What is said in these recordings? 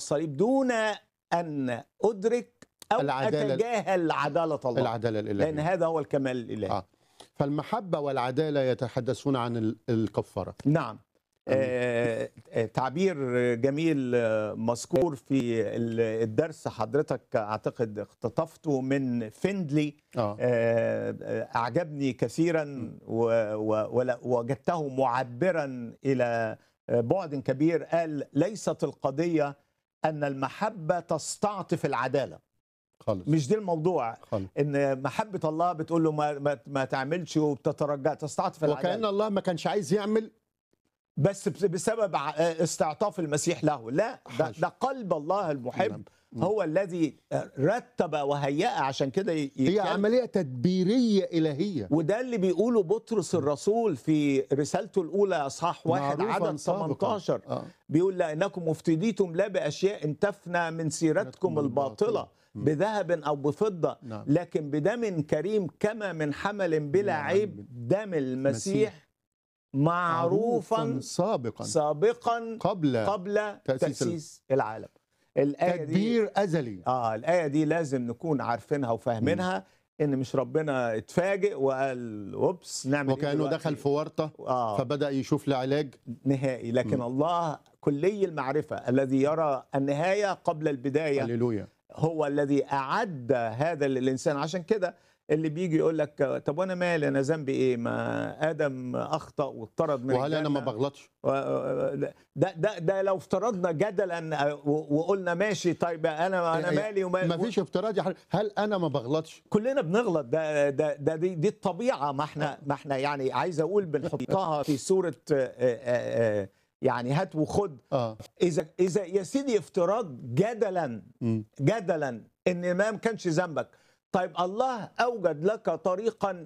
الصليب دون ان ادرك او العدالة- اتجاهل عداله الله العداله لان الالهيه هذا هو الكمال الالهي آه. فالمحبه والعداله يتحدثون عن ال- الكفاره نعم آه، آه، تعبير جميل آه، مذكور في ال- الدرس حضرتك اعتقد اختطفته من فيندلي اه آه، آه، اعجبني كثيرا و- و- ولا- ووجدته معبرا الى آه، بعد كبير قال ليست القضيه ان المحبه تستعطف العداله خالص مش دي الموضوع خالص ان محبه الله بتقول له ما, ما, ما تعملش وبتترجى تستعطف العداله وكان الله ما كانش عايز يعمل بس بس- بسبب ع- استعطاف المسيح له لا ده, حاشا. ده قلب الله المحب نعم. هو الذي رتب وهيأ عشان كده ي- هي يتكلم. عمليه تدبيريه الهيه وده اللي بيقوله بطرس الرسول في رسالته الاولى اصحاح واحد معروفاً عدد سابقاً. 18 آه. بيقول لانكم افتديتم لا باشياء تفنى من سيرتكم سيرتكم الباطله الباطلة. مم. بذهب او بفضه نعم. لكن بدم كريم كما من حمل بلا نعم. عيب دم المسيح معروفا سابقا سابقا قبل قبل تأسيس تأسيس, تأسيس العالم الآية دي تدبير ازلي اه الآية دي لازم نكون عارفينها وفاهمينها ان مش ربنا اتفاجئ وقال اوبس نعمل إيه وكانه دلوقتي؟ دخل في ورطه اه فبدا يشوف له علاج نهائي لكن مم. الله كلي المعرفة الذي يرى النهاية قبل البداية هللويا هو الذي أعد هذا للإنسان عشان كده اللي بيجي يقول لك طب وانا مالي انا ذنبي ايه ما ادم اخطا واطرد من وهل انا ما الجنة. بغلطش و- ده ده ده لو افترضنا جدلا و- وقلنا ماشي طيب انا انا مالي ومالي ما فيش افتراض يا حضرتك. هل انا ما بغلطش كلنا بنغلط ده ده ده دي, دي الطبيعه ما احنا ما احنا يعني عايز اقول بنحطها في صوره آه، آه، آه، يعني هات وخد اه اذا اذا يا سيدي افتراض جدلا مم. جدلا ان ما كانش ذنبك طيب الله اوجد لك طريقا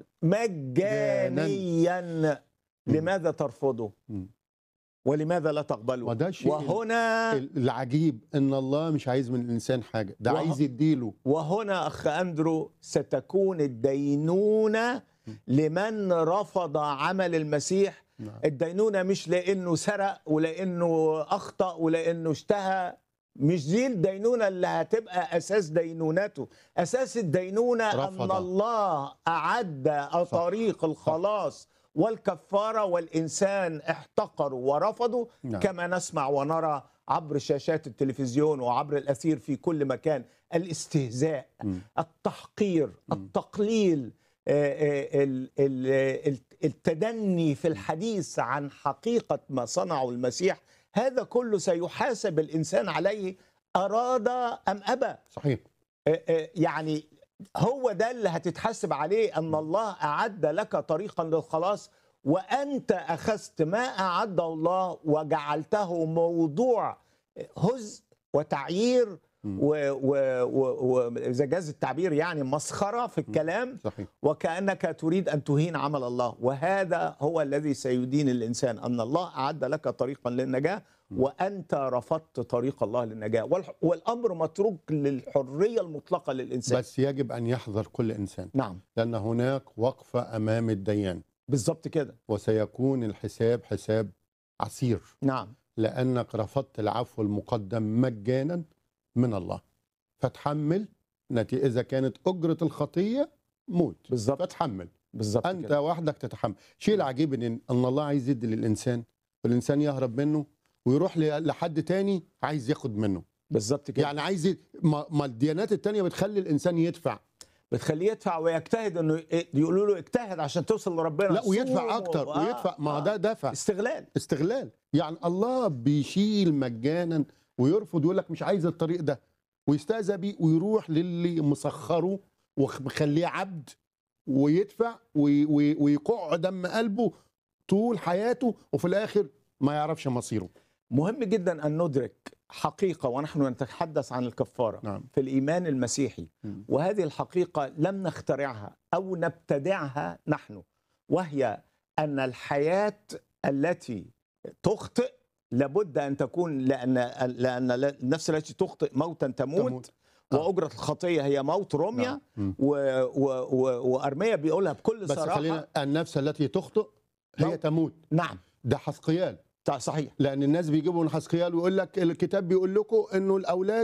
مجانيا لماذا ترفضه مم. ولماذا لا تقبله وده شيء وهنا العجيب ان الله مش عايز من الانسان حاجه ده وه- عايز يديله وهنا اخ اندرو ستكون الدينونه لمن رفض عمل المسيح نعم. الدينونه مش لانه سرق ولانه اخطا ولانه اشتهى مش دي الدينونه اللي هتبقى اساس دينونته اساس الدينونه رفض. ان الله اعد طريق الخلاص والكفاره والانسان احتقروا ورفضوا نعم. كما نسمع ونرى عبر شاشات التلفزيون وعبر الاثير في كل مكان الاستهزاء مم. التحقير التقليل آه، آه، ال- ال- ال- التدني في الحديث عن حقيقة ما صنعه المسيح هذا كله سيحاسب الإنسان عليه أراد أم أبى صحيح آه، آه، يعني هو ده اللي هتتحاسب عليه أن الله أعد لك طريقا للخلاص وأنت أخذت ما أعد الله وجعلته موضوع هزء وتعيير مم. وإذا جاز التعبير يعني مسخرة في الكلام صحيح وكأنك تريد أن تهين عمل الله وهذا هو الذي سيدين الإنسان أن الله أعد لك طريقا للنجاة وأنت رفضت طريق الله للنجاة والح- والأمر متروك للحرية المطلقة للإنسان بس يجب ان يحذر كل انسان نعم لان هناك وقفه امام الديان بالظبط كده وسيكون الحساب حساب عسير نعم لانك رفضت العفو المقدم مجانا من الله فتحمل نتي اذا كانت اجره الخطيه موت بالظبط فتحمل بالظبط انت كده وحدك تتحمل شيء العجيب ان ان الله عايز يدي للانسان والانسان يهرب منه ويروح ل- لحد تاني عايز ياخد منه بالظبط كده يعني عايز ي- ما, ما الديانات التانية بتخلي الانسان يدفع بتخليه يدفع ويجتهد انه ي- يقولوا له اجتهد عشان توصل لربنا لا ويدفع صوم اكتر و- آه، ويدفع ما آه. ده دفع استغلال استغلال يعني الله بيشيل مجانا ويرفض يقول لك مش عايز الطريق ده ويستهزأ بيه ويروح للي مسخره ومخليه عبد ويدفع وي- وي- ويقع دم قلبه طول حياته وفي الاخر ما يعرفش مصيره مهم جدا ان ندرك حقيقه ونحن نتحدث عن الكفاره نعم في الايمان المسيحي مم. وهذه الحقيقه لم نخترعها او نبتدعها نحن وهي ان الحياه التي تخطئ لابد ان تكون لان لان النفس التي تخطئ موتا تموت, تموت. تموت. آه. واجره الخطيه هي موت رميه نعم. مم. و و و وارميه بيقولها بكل بس صراحه خلينا النفس التي تخطئ هي موت. تموت نعم ده حسقيال صحيح لان الناس بيجيبوا من حسقيال ويقول لك الكتاب بيقول لكم انه الاولاد